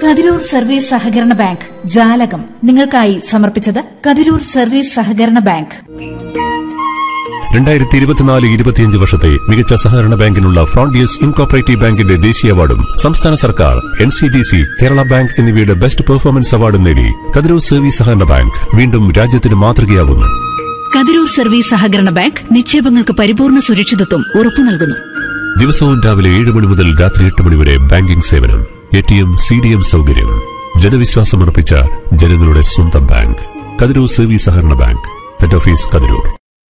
Kathirur service സഹകരണ bank ജാലകം നിങ്ങൾക്കായി സമർപ്പിച്ചത് കതിരൂർ സർവീസ് സഹകരണ ബാങ്ക് രണ്ടായിരത്തി ഇരുപത്തിനാല് ഇരുപത്തിയഞ്ച് വർഷത്തെ മികച്ച സഹകരണ ബാങ്കിനുള്ള ഫ്രോണ്ടിയസ് ഇൻകോപ്പറേറ്റീവ് ബാങ്കിന്റെ ദേശീയ അവാർഡും സംസ്ഥാന സർക്കാർ N C D C Kerala bank എന്നിവയുടെ ബെസ്റ്റ് പെർഫോമൻസ് അവാർഡും നേടി കതിരൂർ സർവീസ് സഹകരണ ബാങ്ക് വീണ്ടും രാജ്യത്തിന് മാതൃകയാവുന്നു കതിരൂർ സർവീസ് സഹകരണ ബാങ്ക് നിക്ഷേപങ്ങൾക്ക് പരിപൂർണ സുരക്ഷിതത്വം ഉറപ്പു നൽകുന്നു ദിവസവും രാവിലെ ഏഴ് മണി മുതൽ രാത്രി എട്ട് മണി വരെ ബാങ്കിംഗ് സേവനം A T M C D M സൗകര്യം ജനവിശ്വാസമർപ്പിച്ച ജനങ്ങളുടെ സ്വന്തം ബാങ്ക് കതിരൂർ സർവീസ് സഹകരണ bank head office Kathirur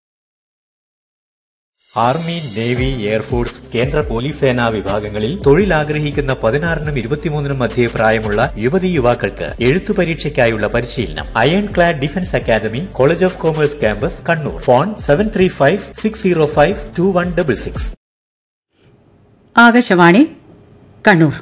army navy air force കേന്ദ്ര പോലീസ് സേനാ വിഭാഗങ്ങളിൽ തൊഴിൽ ആഗ്രഹിക്കുന്ന പതിനാറിനും ഇരുപത്തിമൂന്നിനും മധ്യേ പ്രായമുള്ള യുവതി യുവാക്കൾക്ക് എഴുത്തു പരീക്ഷയ്ക്കായുള്ള പരിശീലനം iron clad defence academy college of commerce campus Kannur phone seven three five six zero five two one double six Akashvani Kannur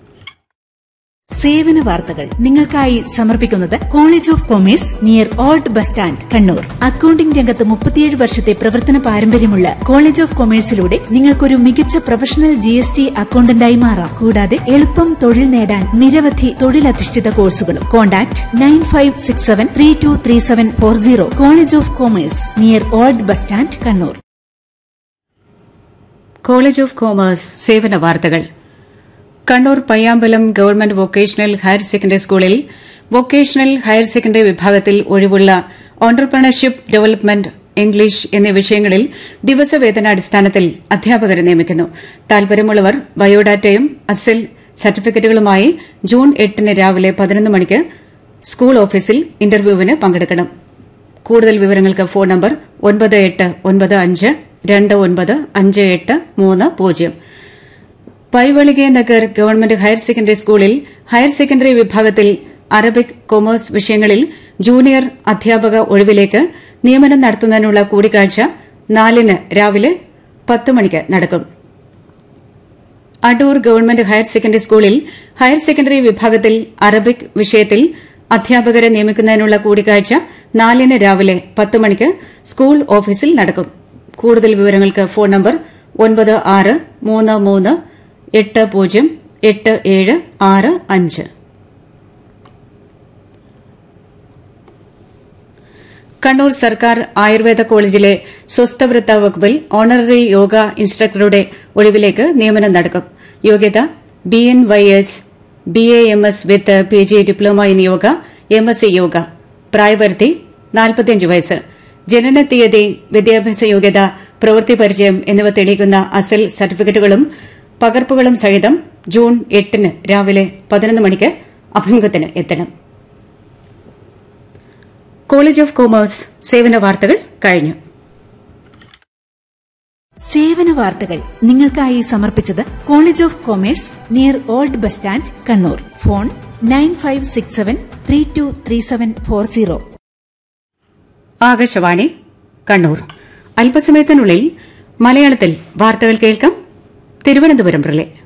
സേവന വാർത്തകൾ നിങ്ങൾക്കായി സമർപ്പിക്കുന്നത് college of commerce near old bus stand Kannur accounting രംഗത്ത് മുപ്പത്തിയേഴ് വർഷത്തെ പ്രവർത്തന പാരമ്പര്യമുള്ള കോളേജ് ഓഫ് കൊമേഴ്സിലൂടെ നിങ്ങൾക്കൊരു മികച്ച പ്രൊഫഷണൽ ജി എസ് ടി അക്കൌണ്ടന്റായി മാറാം കൂടാതെ എളുപ്പം തൊഴിൽ നേടാൻ നിരവധി തൊഴിലധിഷ്ഠിത കോഴ്സുകളും contact nine five six seven three two three seven four zero college of commerce near old bus stand Kannur college of commerce സേവന വാർത്തകൾ Kannur Payyambalam government vocational higher secondary സ്കൂളിൽ വൊക്കേഷണൽ ഹയർ സെക്കൻഡറി വിഭാഗത്തിൽ ഒഴിവുള്ള ഓണ്ടർപ്രണർഷിപ്പ് ഡെവലപ്മെന്റ് ഇംഗ്ലീഷ് എന്നീ വിഷയങ്ങളിൽ ദിവസവേതനാടിസ്ഥാനത്തിൽ അധ്യാപകരെ നിയമിക്കുന്നു താൽപര്യമുള്ളവർ ബയോഡാറ്റയും അസൽ സർട്ടിഫിക്കറ്റുകളുമായി ജൂൺ എട്ടിന് രാവിലെ പതിനൊന്ന് മണിക്ക് സ്കൂൾ ഓഫീസിൽ ഇന്റർവ്യൂവിന് പങ്കെടുക്കണം കൂടുതൽ വിവരങ്ങൾക്ക് ഫോൺ നമ്പർ ഒൻപത് എട്ട് ഒൻപത് അഞ്ച് രണ്ട് ഒൻപത് അഞ്ച് എട്ട് മൂന്ന് പൂജ്യം Paivalike Nagar government higher secondary സ്കൂളിൽ ഹയർ സെക്കൻഡറി വിഭാഗത്തിൽ അറബിക് കൊമേഴ്സ് വിഷയങ്ങളിൽ ജൂനിയർ അധ്യാപക ഒഴിവിലേക്ക് നിയമനം നടത്തുന്നതിനുള്ള കൂടിക്കാഴ്ച നാലിന് രാവിലെ പത്ത് മണിക്ക് നടക്കും അടൂർ ഗവൺമെന്റ് ഹയർ സെക്കൻഡറി സ്കൂളിൽ ഹയർ സെക്കൻഡറി വിഭാഗത്തിൽ അറബിക് വിഷയത്തിൽ അധ്യാപകരെ നിയമിക്കുന്നതിനുള്ള കൂടിക്കാഴ്ച നാലിന് രാവിലെ പത്ത് മണിക്ക് സ്കൂൾ ഓഫീസിൽ നടക്കും കൂടുതൽ വിവരങ്ങൾക്ക് ഫോൺ നമ്പർ ഒൻപത് ആറ് മൂന്ന് മൂന്ന് എട്ട് പൂജ്യം എട്ട് ഏഴ് ആറ് അഞ്ച് കണ്ണൂർ സർക്കാർ ആയുർവേദ കോളേജിലെ സ്വസ്ഥവൃത്ത വകുപ്പിൽ ഓണററി യോഗ ഇൻസ്ട്രക്ടറുടെ ഒഴിവിലേക്ക് നിയമനം നടക്കും യോഗ്യത B N Y S B A M S with P G diploma in yoga M S C yoga പ്രായപരിധി നാൽപ്പത്തിയഞ്ച് വയസ്സ് ജനന തീയതി വിദ്യാഭ്യാസ യോഗ്യത പ്രവൃത്തി പരിചയം എന്നിവ തെളിയിക്കുന്ന അസൽ സർട്ടിഫിക്കറ്റുകളും പകർപ്പുകളും സഹിതം ജൂൺ എട്ടിന് രാവിലെ പതിനൊന്ന് മണിക്ക് അഭിമുഖത്തിന് എത്തണം കോളേജ് ഓഫ് കോമേഴ്സ് സേവന വാർത്തകൾ കഴിഞ്ഞു സേവന വാർത്തകൾ നിങ്ങൾക്കായി സമർപ്പിച്ചത് college of commerce near old bus stand Kannur phone nine five six seven three two three seven four zero Akashvani Kannur അല്പസമയത്തിനുള്ളിൽ മലയാളത്തിൽ വാർത്തകൾ കേൾക്കാം തിരുവനന്തപുരം റിലേ